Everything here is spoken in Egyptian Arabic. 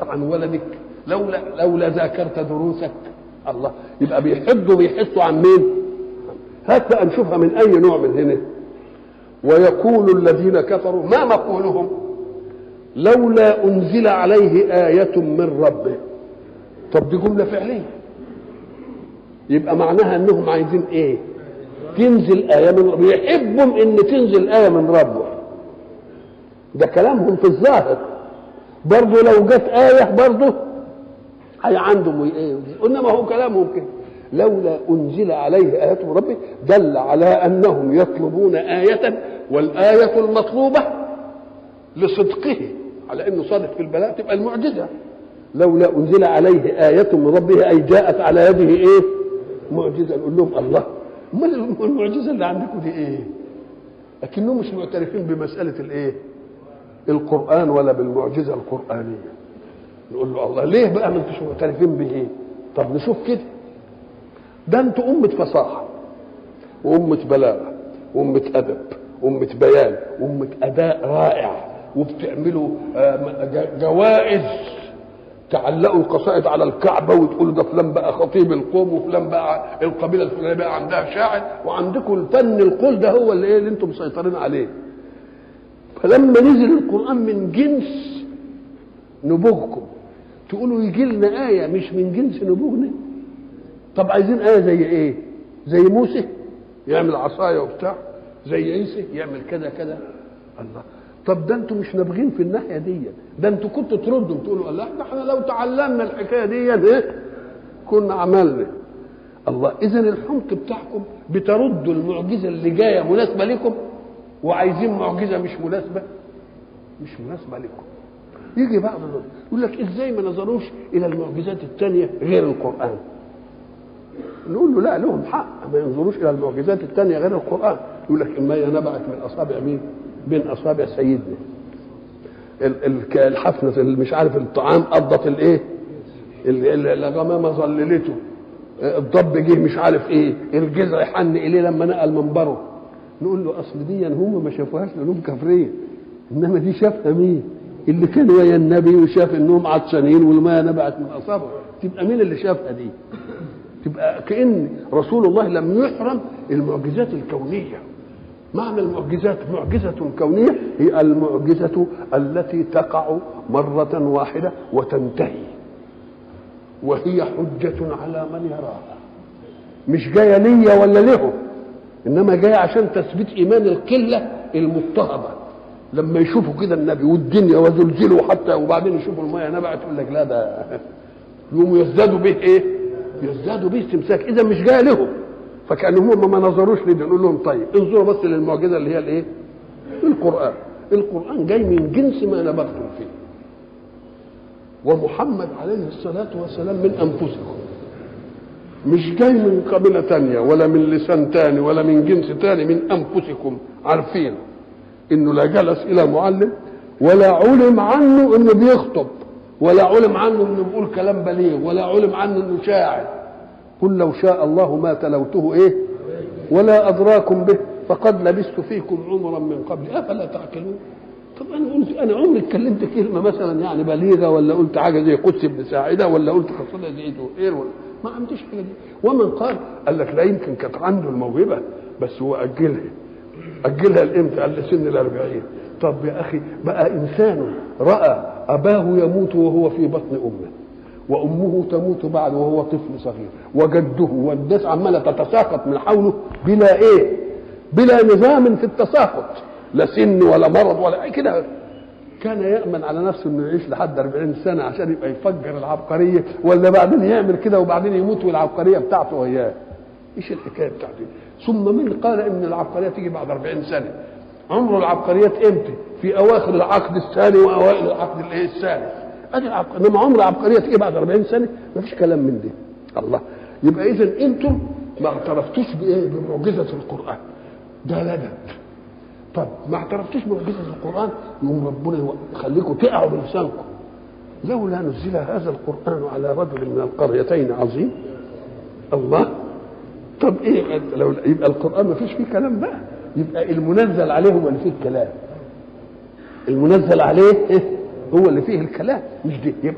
عن ولدك لولا لولا ذاكرت دروسك الله يبقى بيحبوا بيحسوا عن مين هات بقى نشوفها من اي نوع من هنا ويقول الذين كفروا ما مقولهم لولا انزل عليه ايه من ربه طب دي جمله فعليه يبقى معناها انهم عايزين ايه تنزل ايه من ربه يحبهم ان تنزل ايه من ربه ده كلامهم في الظاهر برضه لو جت ايه برضه هي عندهم ايه انما هو كلامهم كده لولا انزل عليه ايات من ربه دل على انهم يطلبون ايه والايه المطلوبه لصدقه على انه صادق في البلاء تبقى المعجزه لولا انزل عليه ايه من ربه اي جاءت على يده ايه معجزه نقول لهم الله امال المعجزه اللي عندكم دي ايه لكنهم مش معترفين بمساله الايه القران ولا بالمعجزه القرانيه نقول له الله ليه بقى ما انتوش معترفين بايه طب نشوف كده ده انتوا أمة فصاحة وأمة بلاغة وأمة أدب وأمة بيان وأمة أداء رائع وبتعملوا جوائز تعلقوا القصائد على الكعبة وتقولوا ده فلان بقى خطيب القوم وفلان بقى القبيلة الفلانية بقى عندها شاعر وعندكم الفن القول ده هو اللي ايه اللي انتم مسيطرين عليه فلما نزل القرآن من جنس نبوغكم تقولوا يجي لنا آية مش من جنس نبوغنا طب عايزين آية زي إيه؟ زي موسى يعمل عصاية وبتاع زي عيسى يعمل كذا كذا الله طب ده انتوا مش نابغين في الناحية دي ده انتوا كنتوا تردوا تقولوا الله احنا لو تعلمنا الحكاية دي ايه كنا عملنا الله إذا الحمق بتاعكم بتردوا المعجزة اللي جاية مناسبة لكم وعايزين معجزة مش مناسبة مش مناسبة لكم يجي بعض الناس يقول لك ازاي ما نظروش الى المعجزات الثانيه غير القران نقول له لا لهم حق ما ينظروش الى المعجزات الثانيه غير القران يقول لك اما هي نبعت من اصابع مين بين اصابع سيدنا الحفنه اللي مش عارف الطعام قضت الايه الغمامه ظللته الضب جه مش عارف ايه الجزع حن اليه لما نقل منبره نقول له اصل دي هم ما شافوهاش لانهم كافرين انما دي شافها مين اللي كان ويا النبي وشاف انهم عطشانين والماء نبعت من اصابعه تبقى مين اللي شافها دي تبقى كان رسول الله لم يحرم المعجزات الكونيه معنى المعجزات معجزة كونية هي المعجزة التي تقع مرة واحدة وتنتهي وهي حجة على من يراها مش جاية ليا ولا له إنما جاية عشان تثبيت إيمان القلة المضطهدة لما يشوفوا كده النبي والدنيا وزلزلوا حتى وبعدين يشوفوا الميه نبعت يقول لك لا ده يقوموا يزدادوا به ايه؟ يزدادوا به استمساك اذا مش جاي لهم فكانهم هم ما نظروش لده نقول لهم طيب انظروا بس للمعجزه اللي هي الايه؟ القران القران جاي من جنس ما نبغتم فيه ومحمد عليه الصلاه والسلام من انفسكم مش جاي من قبيله تانية ولا من لسان تاني ولا من جنس تاني من انفسكم عارفين انه لا جلس الى معلم ولا علم عنه انه بيخطب ولا علم عنه انه بيقول كلام بليغ ولا علم عنه انه شاعر قل لو شاء الله ما تلوته ايه ولا ادراكم به فقد لبثت فيكم عمرا من قبل افلا تعقلون طب انا قلت انا عمري اتكلمت كلمه مثلا يعني بليغه ولا قلت حاجه زي قدس بن ساعده ولا قلت قصيده زي زهير ولا ما عملتش حاجه دي ومن قال قال لك لا يمكن كانت عنده الموهبه بس هو اجلها أجلها لإمتى؟ قال لسن الأربعين طب يا أخي بقى إنسان رأى أباه يموت وهو في بطن أمه وأمه تموت بعد وهو طفل صغير وجده والناس عمالة تتساقط من حوله بلا إيه؟ بلا نظام في التساقط لا سن ولا مرض ولا كده كان يأمن على نفسه انه يعيش لحد 40 سنة عشان يبقى يفجر العبقرية ولا بعدين يعمل كده وبعدين يموت والعبقرية بتاعته وياه ايش الحكاية بتاعته ثم من قال ان العبقريه تيجي بعد 40 سنه عمر العبقريات امتى في اواخر العقد الثاني واوائل العقد الايه الثالث ادي العبقريه انما عمر العبقريه تيجي بعد 40 سنه ما فيش كلام من ده الله يبقى اذا انتم ما اعترفتوش بايه بمعجزه القران ده لدد طب ما اعترفتوش بمعجزه القران يقوم ربنا يخليكم تقعوا بلسانكم لولا نزل هذا القران على رجل من القريتين عظيم الله طب ايه لو يبقى القران ما فيش فيه كلام بقى يبقى المنزل عليه هو اللي فيه الكلام المنزل عليه هو اللي فيه الكلام مش دي يبقى